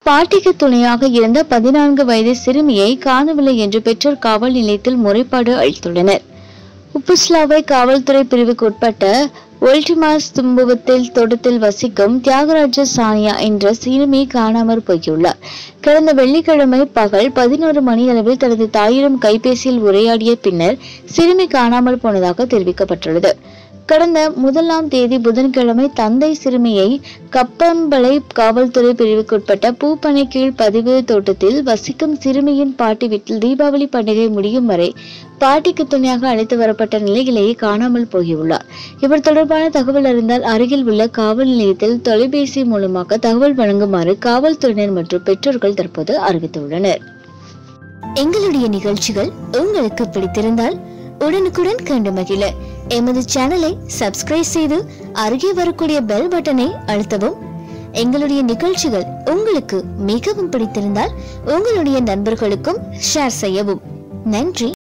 பாட்டிக்கு துணையாக இருந்த பதினான்கு வயது சிறுமியை காணவில்லை என்று பெற்றோர் காவல் நிலையத்தில் முறைப்பாடு அளித்துள்ளனர் உப்புஸ்லாவை காவல்துறை பிரிவுக்கு உட்பட்ட ஒல்டிமாஸ் தும்புவத்தில் தோட்டத்தில் வசிக்கும் தியாகராஜ சானியா என்ற சிறுமி காணாமற் போயுள்ளார் கடந்த வெள்ளிக்கிழமை பகல் பதினோரு மணி அளவில் தனது தாயிடம் கைபேசியில் உரையாடிய பின்னர் சிறுமி காணாமல் போனதாக தெரிவிக்கப்பட்டுள்ளது கடந்த முதலாம் தேதி புதன்கிழமை தந்தை சிறுமியை கப்பம்பளை காவல்துறை பிரிவுக்குட்பட்ட பூப்பனை கீழ் பதிவு தோட்டத்தில் வசிக்கும் சிறுமியின் பாட்டி வீட்டில் தீபாவளி பண்டிகை முடியும் வரை பாட்டிக்கு துணையாக அழைத்து வரப்பட்ட நிலையிலேயே காணாமல் போயுள்ளார் இவர் தொடர்பான தகவல் அறிந்தால் அருகில் உள்ள காவல் நிலையத்தில் தொலைபேசி மூலமாக தகவல் வழங்குமாறு காவல்துறையினர் மற்றும் பெற்றோர்கள் தற்போது அறிவித்துள்ளனர் எங்களுடைய நிகழ்ச்சிகள் உங்களுக்கு பிடித்திருந்தால் உடனுக்குடன் கண்டு மகிழ எமது சேனலை சப்ஸ்கிரைப் செய்து அருகே வரக்கூடிய பெல் பட்டனை அழுத்தவும் எங்களுடைய நிகழ்ச்சிகள் உங்களுக்கு மிகவும் பிடித்திருந்தால் உங்களுடைய நண்பர்களுக்கும் ஷேர் செய்யவும் நன்றி